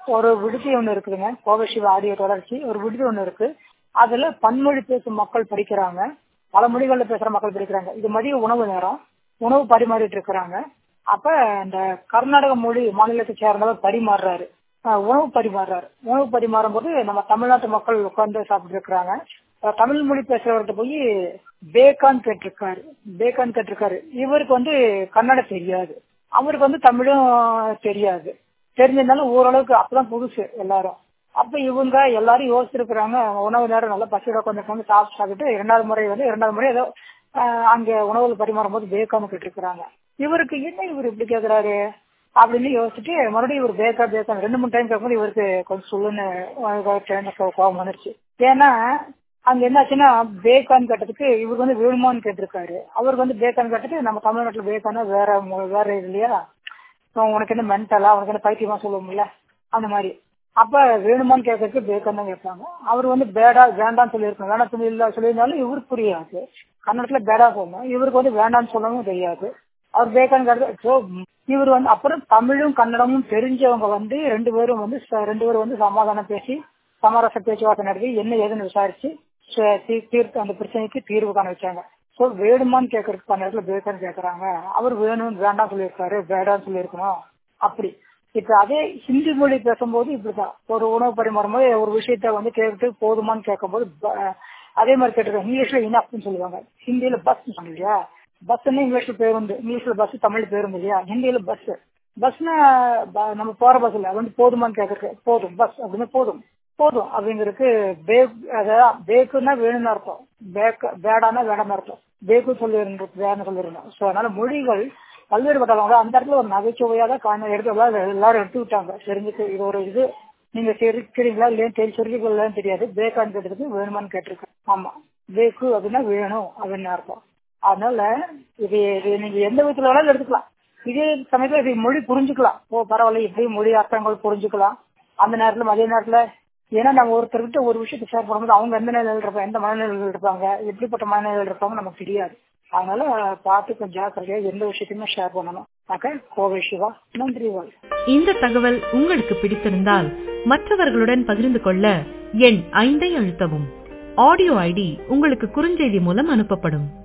ஒரு விடுதி ஒண்ணு இருக்குதுங்க கோவை சிவா ஆடியோ தொடர்ச்சி ஒரு விடுதி ஒண்ணு இருக்கு அதுல பன்மொழி பேசும் மக்கள் படிக்கிறாங்க பல மொழிகள்ல பேசுற மக்கள் படிக்கிறாங்க இது மதிய உணவு நேரம் உணவு பரிமாறிட்டு இருக்கிறாங்க அப்ப இந்த கர்நாடக மொழி மாநிலத்தை சேர்ந்தவர் பரிமாறுறாரு அஹ் உணவு பரிமாறுறாரு உணவு பரிமாறும் போது நம்ம தமிழ்நாட்டு மக்கள் உட்கார்ந்து சாப்பிட்டு இருக்கிறாங்க அஹ் தமிழ் மொழி பேசுறவர்கிட்ட போய் பேக்கான்னு கேட்டிருக்காரு பேக்கான்னு கேட்டிருக்காரு இவருக்கு வந்து கன்னடம் தெரியாது அவருக்கு வந்து தமிழும் தெரியாது தெரிஞ்சிருந்தாலும் ஓரளவுக்கு அப்பதான் புதுசு எல்லாரும் அப்ப இவங்க எல்லாரும் யோசிச்சிருக்கிறாங்க உணவு நேரம் நல்லா பசியோட உட்காந்துருக்காங்க சாப்பிட்டு சாப்பிட்டு இரண்டாவது முறை வந்து இரண்டாவது முறை ஏதோ ஆஹ் அங்க உணவு பரிமாறும் போது பேக்கான்னு கேட்டிருக்கிறாங்க இவருக்கு என்ன இவர் இப்படி கேக்குறாரு அப்படின்னு யோசிச்சுட்டு மறுபடியும் இவர் பேக்கா பேக்கா ரெண்டு மூணு டைம் கேட்கும்போது இவருக்கு கொஞ்சம் சொல்லுன்னு எனக்கு கோபம் வந்துருச்சு ஏன்னா அங்க என்னாச்சுன்னா பேக்கான்னு கேட்டதுக்கு இவருக்கு வந்து வேணுமான்னு கேட்டிருக்காரு அவருக்கு வந்து பேக்கான்னு கேட்டது நம்ம தமிழ்நாட்டுல பேக்கானா வேற மொ- வேற இது இல்லையா இப்போ உனக்கு என்ன மென்டலா உனக்கு என்ன பைத்தியமா சொல்லுவோம்ல அந்த மாதிரி அப்ப வேணுமான்னு கேட்கறதுக்கு பேக்கன் தான் கேட்பாங்க அவர் வந்து பேடா வேண்டாம்னு சொல்லியிருக்காங்க வேணாம் சொல்லி இல்ல சொல்லியிருந்தாலும் இவருக்கு புரியாது கன்னடத்துல பேடா சொல்லணும் இவருக்கு வந்து வேண்டாம்னு சொல்லவும் தெரியாது அவர் பேக்கன் கேட்டு இவர் வந்து அப்புறம் தமிழும் கன்னடமும் தெரிஞ்சவங்க வந்து ரெண்டு பேரும் வந்து ச- ரெண்டு பேரும் வந்து சமாதானம் பேசி சமரச பேச்சுவார்த்தை நடத்தி என்ன ஏதுன்னு விசாரிச்சு ச- தீ- தீர்த்து அந்த பிரச்சனைக்கு தீர்வு காண வச்சாங்க சோ வேணுமான்னு கேட்கறதுக்கு அந்த இடத்துல பேக்கன் கேக்குறாங்க அவர் வேணும் வேண்டாம் சொல்லியிருக்காரு வேண்டாம்னு சொல்லியிருக்கணும் அப்படி இப்ப அதே ஹிந்தி மொழி பேசும்போது இப்படிதான் ஒரு உணவு பரிமாறும் போது ஒரு விஷயத்த வந்து கேட்டு போதுமான்னு கேட்கும்போது ப- அதே மாதிரி கேட்டிருக்காங்க இங்கிலீஷ்ல இனப்னு சொல்லுவாங்க ஹிந்தியில பஸ் சொன்னீங்க இல்லையா பஸ்ன்னு இங்கிலீஷ்ல பேருந்து இங்கிலீஷ்ல பஸ் தமிழ் பேருந்து இல்லையா ஹிந்தியில பஸ் பஸ்னா ப- நம்ம போற பஸ் இல்ல அது வந்து போதுமான்னு கேட்கறது போதும் பஸ் அப்படின்னு போதும் போதும் அப்படிங்கிறதுக்கு பேக் அதாவது பேக்குன்னா வேணும்னு அர்த்தம் பேக் பேடானா வேடான்னு அர்த்தம் பேக்கு சொல்லிருந்தோம் வேணும் சொல்லிருந்தோம் ஸோ அதனால மொழிகள் பல்வேறுபட்டவங்க அந்த இடத்துல ஒரு நகைச்சுவையா தான் காண எடுத்து எல்லாரும் எல்லாரும் எடுத்து விட்டாங்க தெரிஞ்சுட்டு இது ஒரு இது நீங்க சிரிக்கிறீங்களா இல்லையா தெரி சிரிக்கிறீங்களான்னு தெரியாது பேக்கான்னு கேட்டதுக்கு வேணுமான்னு கேட்டிருக்கேன் ஆமா பேக்கு அப்படின்னா வேணும் அப்படின்னு அர்த்தம் அதனால இது இது நீங்க எந்த விதத்துல வேணாலும் எடுத்துக்கலாம் இதே சமயத்துல இது மொழி புரிஞ்சுக்கலாம் ஓ பரவாயில்ல இப்படி மொழி அர்த்தங்கள் புரிஞ்சுக்கலாம் அந்த நேரத்துல மதிய நேரத்துல ஏன்னா நம்ம ஒருத்தர்கிட்ட ஒரு விஷயத்தை ஷேர் பண்ணும்போது அவங்க எந்த நிலையில் இருப்பாங்க எந்த மனநிலையில் இருப்பாங்க எப்படிப்பட்ட மனநிலையில் இருப்பாங்க நமக்கு தெரியாது அதனால பார்த்து கொஞ்சம் ஜாக்கிரதையா எந்த விஷயத்தையுமே ஷேர் பண்ணணும் ஓகே கோவை சிவா நன்றி வாழ் இந்த தகவல் உங்களுக்கு பிடித்திருந்தால் மற்றவர்களுடன் பகிர்ந்து கொள்ள எண் ஐந்தை அழுத்தவும் ஆடியோ ஐடி உங்களுக்கு குறுஞ்செய்தி மூலம் அனுப்பப்படும்